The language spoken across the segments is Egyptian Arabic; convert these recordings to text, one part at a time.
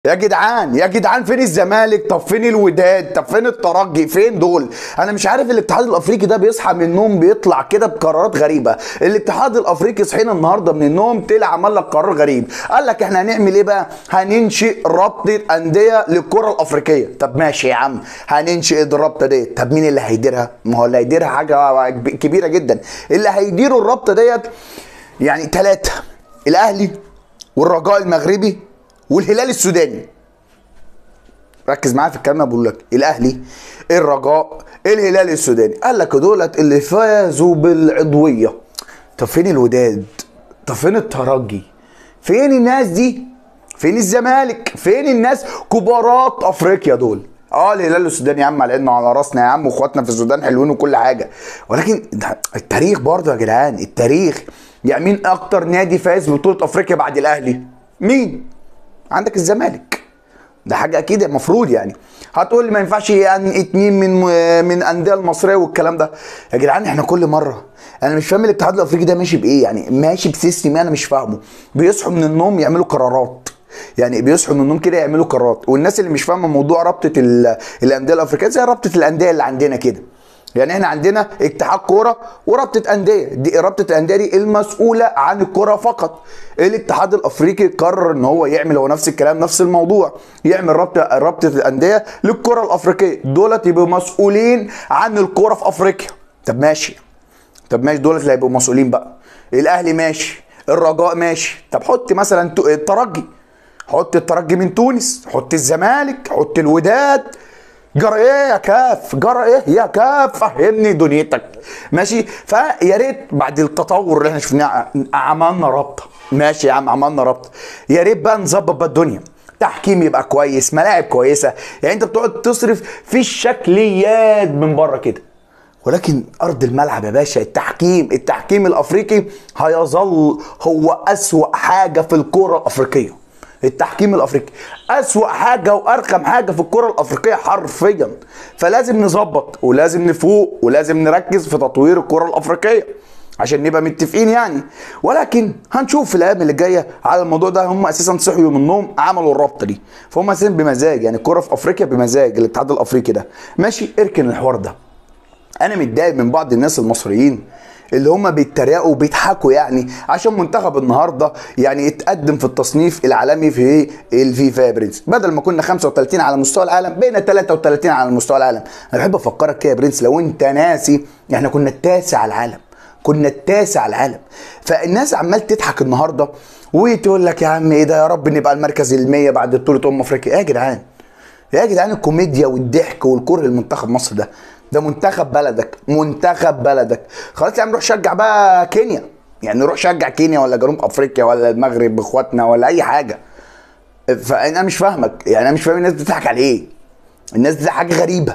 يا جدعان يا جدعان فين الزمالك طب فين الوداد طب فين الترجي فين دول انا مش عارف الاتحاد الافريقي ده بيصحى من النوم بيطلع كده بقرارات غريبه الاتحاد الافريقي صحينا النهارده من النوم طلع عمل لك قرار غريب قال لك احنا هنعمل ايه بقى هننشئ رابطه انديه للكره الافريقيه طب ماشي يا عم هننشئ الرابطه ديت طب مين اللي هيديرها ما هو اللي هيديرها حاجه كبيره جدا اللي هيديروا الرابطه ديت يعني ثلاثه الاهلي والرجاء المغربي والهلال السوداني ركز معايا في الكلام بقول لك الاهلي الرجاء الهلال السوداني قال لك دولت اللي فازوا بالعضويه طب فين الوداد طب فين الترجي فين الناس دي فين الزمالك فين الناس كبارات افريقيا دول اه الهلال السوداني يا عم على انه على راسنا يا عم واخواتنا في السودان حلوين وكل حاجه ولكن التاريخ برضه يا جدعان التاريخ يعني مين اكتر نادي فاز ببطوله افريقيا بعد الاهلي مين عندك الزمالك ده حاجه اكيد المفروض يعني هتقول لي ما ينفعش يعني اتنين من من انديه المصريه والكلام ده يا جدعان احنا كل مره انا مش فاهم الاتحاد الافريقي ده ماشي بايه يعني ماشي بسيستم انا مش فاهمه بيصحوا من النوم يعملوا قرارات يعني بيصحوا من النوم كده يعملوا قرارات والناس اللي مش فاهمه موضوع رابطه الانديه الافريقيه زي رابطه الانديه اللي عندنا كده يعني احنا عندنا اتحاد كوره ورابطه انديه دي رابطه الانديه دي المسؤوله عن الكوره فقط الاتحاد الافريقي قرر ان هو يعمل هو نفس الكلام نفس الموضوع يعمل رابطه رابطه الانديه للكره الافريقيه دولت يبقوا مسؤولين عن الكوره في افريقيا طب ماشي طب ماشي دولت اللي هيبقوا مسؤولين بقى الاهلي ماشي الرجاء ماشي طب حط مثلا الترجي حط الترجي من تونس حط الزمالك حط الوداد جرى ايه يا كاف جرى ايه يا كاف فهمني دنيتك ماشي فيا ريت بعد التطور اللي احنا شفناه عملنا رابطه ماشي يا عم عملنا رابطه يا ريت بقى نظبط بقى الدنيا تحكيم يبقى كويس ملاعب كويسه يعني انت بتقعد تصرف في الشكليات من بره كده ولكن ارض الملعب يا باشا التحكيم التحكيم الافريقي هيظل هو اسوا حاجه في الكره الافريقيه التحكيم الافريقي اسوا حاجه وارخم حاجه في الكره الافريقيه حرفيا فلازم نظبط ولازم نفوق ولازم نركز في تطوير الكره الافريقيه عشان نبقى متفقين يعني ولكن هنشوف في الايام اللي جايه على الموضوع ده هم اساسا صحيوا من النوم عملوا الرابطه دي فهم اساسا بمزاج يعني الكره في افريقيا بمزاج الاتحاد الافريقي ده ماشي اركن الحوار ده انا متضايق من بعض الناس المصريين اللي هم بيتريقوا وبيضحكوا يعني عشان منتخب النهارده يعني اتقدم في التصنيف العالمي في الفيفا يا برنس بدل ما كنا 35 على مستوى العالم بقينا 33 على مستوى العالم انا بحب افكرك كده يا برنس لو انت ناسي احنا كنا التاسع على العالم كنا التاسع على العالم فالناس عمال تضحك النهارده وتقول لك يا عم ايه ده يا رب نبقى المركز ال100 بعد بطوله امم افريقيا ايه يا جدعان يا جدعان الكوميديا والضحك والكره لمنتخب مصر ده ده منتخب بلدك منتخب بلدك خلاص يا عم روح شجع بقى كينيا يعني روح شجع كينيا ولا جنوب افريقيا ولا المغرب اخواتنا ولا اي حاجه فانا مش فاهمك يعني انا مش فاهم الناس بتضحك على ايه الناس دي حاجه غريبه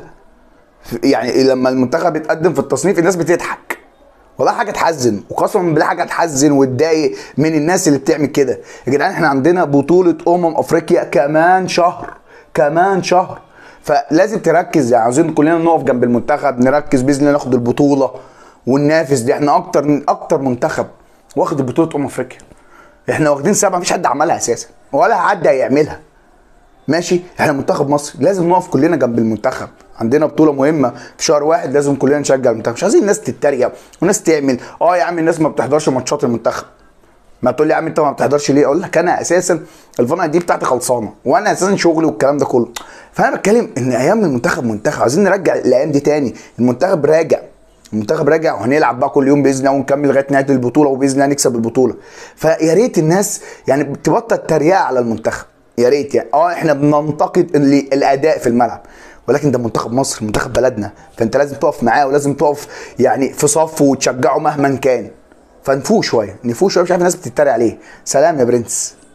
يعني لما المنتخب يتقدم في التصنيف الناس بتضحك والله حاجه تحزن وقسما بالله حاجه تحزن وتضايق من الناس اللي بتعمل كده يا جدعان احنا عندنا بطوله امم افريقيا كمان شهر كمان شهر فلازم تركز يعني عاوزين كلنا نقف جنب المنتخب نركز باذن الله ناخد البطوله وننافس دي احنا اكتر من اكتر منتخب واخد بطوله امم افريقيا احنا واخدين سبعه مفيش حد عملها اساسا ولا حد هيعملها ماشي احنا منتخب مصر لازم نقف كلنا جنب المنتخب عندنا بطوله مهمه في شهر واحد لازم كلنا نشجع المنتخب مش عايزين الناس تتريق وناس تعمل اه يا عم الناس ما بتحضرش ماتشات المنتخب ما تقول لي يا عم انت ما بتحضرش ليه اقول لك انا اساسا الفرقه دي بتاعتي خلصانه وانا اساسا شغلي والكلام ده كله فانا بتكلم ان ايام المنتخب منتخب عايزين نرجع الايام دي تاني المنتخب راجع المنتخب راجع وهنلعب بقى كل يوم باذن الله ونكمل لغايه نهايه البطوله وباذن الله نكسب البطوله فيا ريت الناس يعني تبطل تريقه على المنتخب يا ريت يعني اه احنا بننتقد الاداء في الملعب ولكن ده منتخب مصر منتخب بلدنا فانت لازم تقف معاه ولازم تقف يعني في صفه وتشجعه مهما كان فنفوق شويه نفوق شويه مش عارف الناس بتتريق عليه سلام يا برنس